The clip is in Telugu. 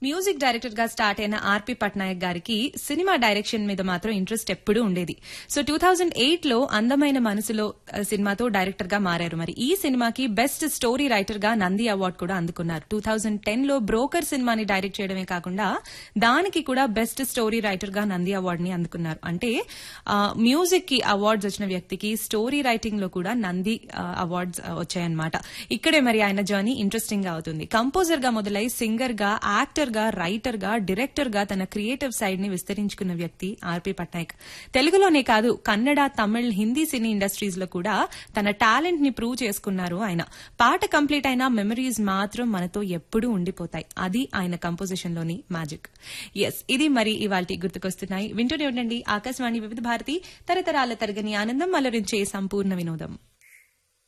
మ్యూజిక్ డైరెక్టర్ గా స్టార్ట్ అయిన ఆర్పి పట్నాయక్ గారికి సినిమా డైరెక్షన్ మీద మాత్రం ఇంట్రెస్ట్ ఎప్పుడూ ఉండేది సో టూ థౌజండ్ ఎయిట్ లో అందమైన మనసులో ఆ, సినిమాతో డైరెక్టర్ గా మారారు మరి ఈ సినిమాకి బెస్ట్ స్టోరీ రైటర్ గా నంది అవార్డు కూడా అందుకున్నారు టూ థౌజండ్ టెన్ లో బ్రోకర్ సినిమాని డైరెక్ట్ చేయడమే కాకుండా దానికి కూడా బెస్ట్ స్టోరీ రైటర్ గా నంది అవార్డుని అందుకున్నారు అంటే ఆ, మ్యూజిక్ కి అవార్డ్స్ వచ్చిన వ్యక్తికి స్టోరీ రైటింగ్ లో కూడా నంది ఆ, అవార్డ్స్ ఆ, వచ్చాయన్నమాట ఇక్కడే మరి ఆయన జర్నీ ఇంట్రెస్టింగ్ గా అవుతుంది కంపోజర్ గా మొదలై సింగర్ గా యాక్టర్ గా రైటర్ గా డైరెక్టర్ గా తన క్రియేటివ్ సైడ్ ని విస్తరించుకున్న వ్యక్తి ఆర్పి పట్నాయక్ తెలుగులోనే కాదు కన్నడ తమిళ్ హిందీ సినీ ఇండస్ట్రీస్ లో కూడా తన టాలెంట్ ని ప్రూవ్ చేసుకున్నారు ఆయన పాట కంప్లీట్ అయిన మెమరీస్ మాత్రం మనతో ఎప్పుడూ ఉండిపోతాయి అది ఆయన కంపోజిషన్ లోని మ్యాజిక్ ఎస్ ఇది మరి ఇవాళ గుర్తుకొస్తున్నాయి వింటూనే ఉండండి ఆకాశవాణి వివిధ భారతి తరతరాల తరగని ఆనందం అలరించే సంపూర్ణ వినోదం